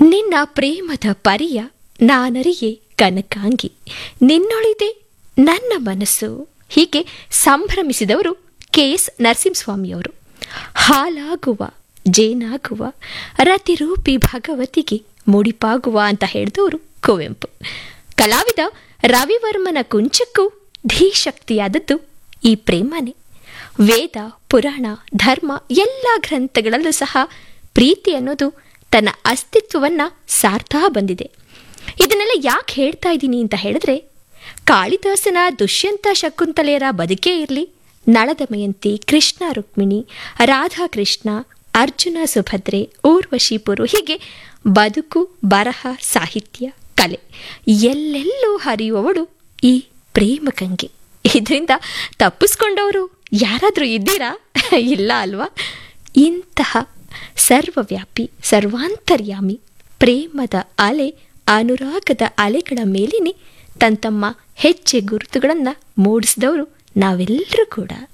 ನಿನ್ನ ಪ್ರೇಮದ ಪರಿಯ ನಾನರಿಯೇ ಕನಕಾಂಗಿ ನಿನ್ನೊಳಿದೆ ನನ್ನ ಮನಸ್ಸು ಹೀಗೆ ಸಂಭ್ರಮಿಸಿದವರು ಕೆ ಎಸ್ ನರಸಿಂಹಸ್ವಾಮಿಯವರು ಹಾಲಾಗುವ ಜೇನಾಗುವ ರತಿರೂಪಿ ಭಗವತಿಗೆ ಮುಡಿಪಾಗುವ ಅಂತ ಹೇಳಿದವರು ಕುವೆಂಪು ಕಲಾವಿದ ರವಿವರ್ಮನ ಕುಂಚಕ್ಕೂ ಧೀಶಕ್ತಿಯಾದದ್ದು ಈ ಪ್ರೇಮನೇ ವೇದ ಪುರಾಣ ಧರ್ಮ ಎಲ್ಲ ಗ್ರಂಥಗಳಲ್ಲೂ ಸಹ ಪ್ರೀತಿ ಅನ್ನೋದು ತನ್ನ ಅಸ್ತಿತ್ವವನ್ನು ಸಾರ್ತಾ ಬಂದಿದೆ ಇದನ್ನೆಲ್ಲ ಯಾಕೆ ಹೇಳ್ತಾ ಇದ್ದೀನಿ ಅಂತ ಹೇಳಿದ್ರೆ ಕಾಳಿದಾಸನ ದುಷ್ಯಂತ ಶಕುಂತಲೆಯರ ಬದುಕೇ ಇರಲಿ ನಳದಮಯಂತಿ ಕೃಷ್ಣ ರುಕ್ಮಿಣಿ ರಾಧಾಕೃಷ್ಣ ಅರ್ಜುನ ಸುಭದ್ರೆ ಊರ್ವಶಿಪುರು ಹೀಗೆ ಬದುಕು ಬರಹ ಸಾಹಿತ್ಯ ಕಲೆ ಎಲ್ಲೆಲ್ಲೂ ಹರಿಯುವವಳು ಈ ಪ್ರೇಮಗಂಗೆ ಇದರಿಂದ ತಪ್ಪಿಸ್ಕೊಂಡವರು ಯಾರಾದರೂ ಇದ್ದೀರಾ ಇಲ್ಲ ಅಲ್ವಾ ಇಂತಹ ಸರ್ವವ್ಯಾಪಿ ಸರ್ವಾಂತರ್ಯಾಮಿ ಪ್ರೇಮದ ಅಲೆ ಅನುರಾಗದ ಅಲೆಗಳ ಮೇಲಿನೇ ತಮ್ಮ ತಮ್ಮ ಹೆಜ್ಜೆ ಗುರುತುಗಳನ್ನು ಮೂಡಿಸಿದವರು ನಾವೆಲ್ಲರೂ ಕೂಡ